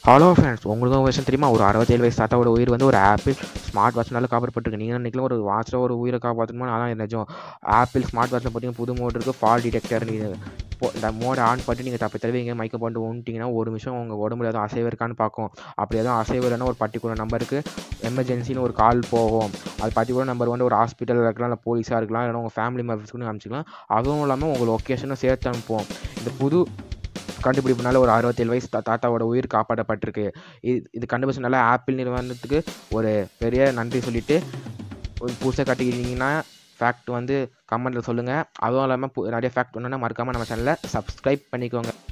hello friends உங்களுக்கு ஒரு விஷயம் தெரியுமா ஒரு அறுபத்தேழு வயசு தாத்தாவோட உயிர் வந்து ஒரு ஆப்பிள் ஸ்மார்ட் வாட்ச்னால காப்பாற்றப்பட்டிருக்கு நீங்கள் நினைக்கலாம் ஒரு வாட்சில் ஒரு உயிரை காப்பாற்றணுமா அதான் நிஜம் ஆப்பிள் ஸ்மார்ட் வாட்சில் பார்த்தீங்கன்னா புது மோட் இருக்குது ஃபால் டிடெக்டர் நீங்கள் இப்போ இந்த மோடை ஆன் பண்ணிட்டு நீங்கள் தப்பி தடவைங்க மைக்கை போட்டு ஒன்ட்டிங்கன்னா ஒரு நிமிஷம் உங்கள் உடம்புல எதுவும் அசைவு இருக்கான்னு பார்க்கும் அப்படி எதுவும் அசைவு இல்லைன்னா ஒரு பர்டிகுலர் நம்பருக்கு எமர்ஜென்சின்னு ஒரு கால் போகும் அது பர்டிகுலர் நம்பர் வந்து ஒரு ஹாஸ்பிட்டலில் இருக்கலாம் இல்லை போலீஸாக இருக்கலாம் இல்லைனா உங்கள் ஃபேமிலி மெம்பர்ஸ்க்கு அனுப்பிச்சிக்கலாம் அதுவும் இல்லாமல் உங்கள் லொக்கேஷனும் சேர்த்து அனுப்புவோம் இந்த புது கண்டுபிடிப்புனால ஒரு அறுபத்தேழு வயசு தா தாத்தாவோட உயிர் காப்பாற்றப்பட்டிருக்கு இது இது கண்டுபிடிச்சனால ஆப்பிள் நிறுவனத்துக்கு ஒரு பெரிய நன்றி சொல்லிட்டு ஒரு புதுசாக கட்டிக்கிட்டீங்கன்னா ஃபேக்ட் வந்து கமெண்ட்டில் சொல்லுங்கள் அதுவும் இல்லாமல் நிறைய ஃபேக்ட் ஒன்றுனா மறக்காமல் நம்ம சேனலை சப்ஸ்கிரைப் பண்ணிக்கோங்க